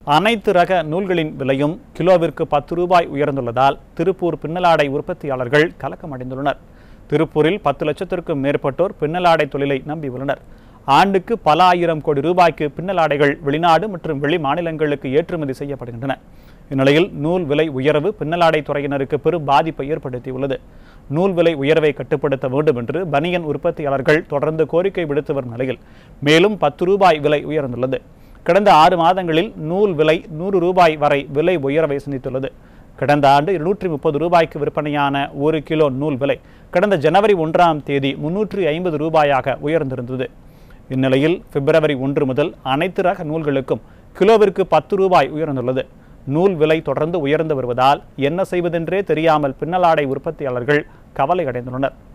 அனைத்து ரக நூல்களின் விலையும் கிலோவிற்கு பத்து ரூபாய் உயர்ந்துள்ளதால் திருப்பூர் பின்னலாடை உற்பத்தியாளர்கள் கலக்கமடைந்துள்ளனர் திருப்பூரில் பத்து லட்சத்திற்கும் மேற்பட்டோர் பின்னலாடை தொழிலை நம்பியுள்ளனர் ஆண்டுக்கு பல ஆயிரம் கோடி ரூபாய்க்கு பின்னலாடைகள் வெளிநாடு மற்றும் வெளி மாநிலங்களுக்கு ஏற்றுமதி செய்யப்படுகின்றன இந்நிலையில் நூல் விலை உயர்வு பின்னலாடை துறையினருக்கு பெரும் பாதிப்பை ஏற்படுத்தியுள்ளது நூல் விலை உயர்வை கட்டுப்படுத்த வேண்டும் என்று பனியன் உற்பத்தியாளர்கள் தொடர்ந்து கோரிக்கை விடுத்து வரும் நிலையில் மேலும் பத்து ரூபாய் விலை உயர்ந்துள்ளது கடந்த ஆறு மாதங்களில் நூல் விலை நூறு ரூபாய் வரை விலை உயர்வை சந்தித்துள்ளது கடந்த ஆண்டு இருநூற்றி முப்பது ரூபாய்க்கு விற்பனையான ஒரு கிலோ நூல் விலை கடந்த ஜனவரி ஒன்றாம் தேதி முன்னூற்றி ஐம்பது ரூபாயாக உயர்ந்திருந்தது இந்நிலையில் பிப்ரவரி ஒன்று முதல் அனைத்து ரக நூல்களுக்கும் கிலோவிற்கு பத்து ரூபாய் உயர்ந்துள்ளது நூல் விலை தொடர்ந்து உயர்ந்து வருவதால் என்ன செய்வதென்றே தெரியாமல் பின்னலாடை உற்பத்தியாளர்கள் கவலை அடைந்துள்ளனர்